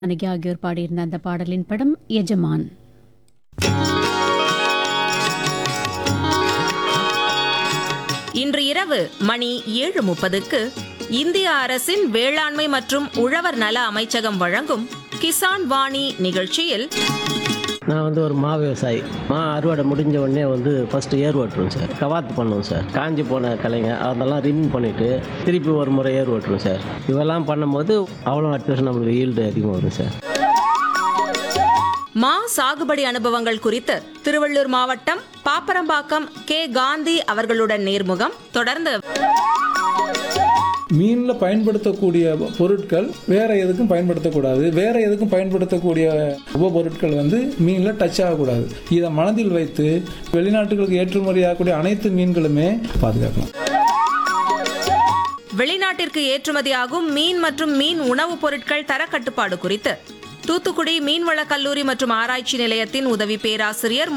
அனகி ஆகியோர் பாடியிருந்த அந்த பாடலின் படம் எஜமான் இன்று இரவு மணி ஏழு முப்பதுக்கு இந்திய அரசின் வேளாண்மை மற்றும் உழவர் நல அமைச்சகம் வழங்கும் கிசான் வாணி நிகழ்ச்சியில் நான் வந்து ஒரு மா விவசாயி மா அறுவடை முடிஞ்ச உடனே வந்து ஃபஸ்ட்டு ஏர் ஓட்டுருவோம் சார் கவாத்து பண்ணுவோம் சார் காஞ்சி போன கலைங்க அதெல்லாம் ரிமூவ் பண்ணிவிட்டு திருப்பி ஒரு முறை ஏர் ஓட்டுருவோம் சார் இதெல்லாம் பண்ணும்போது அவ்வளோ அட்வர்ஸ் நம்மளுக்கு ஈல்டு அதிகமாக வரும் சார் மா சாகுபடி அனுபவங்கள் குறித்து திருவள்ளூர் மாவட்டம் பாப்பரம்பாக்கம் கே காந்தி அவர்களுடன் நேர்முகம் தொடர்ந்து மீனில் பயன்படுத்தக்கூடிய பொருட்கள் வேற எதுக்கும் பயன்படுத்தக்கூடாது வேற எதுக்கும் பயன்படுத்தக்கூடிய உபபொருட்கள் வந்து மீனில் டச் ஆகக்கூடாது இதை மனதில் வைத்து வெளிநாட்டுகளுக்கு ஏற்றுமதி ஆகக்கூடிய அனைத்து மீன்களுமே பாதுகாக்கலாம் வெளிநாட்டிற்கு ஏற்றுமதியாகும் மீன் மற்றும் மீன் உணவுப் பொருட்கள் தரக்கட்டுப்பாடு குறித்து தூத்துக்குடி மீன்வள கல்லூரி மற்றும் ஆராய்ச்சி நிலையத்தின் உதவி பேராசிரியர்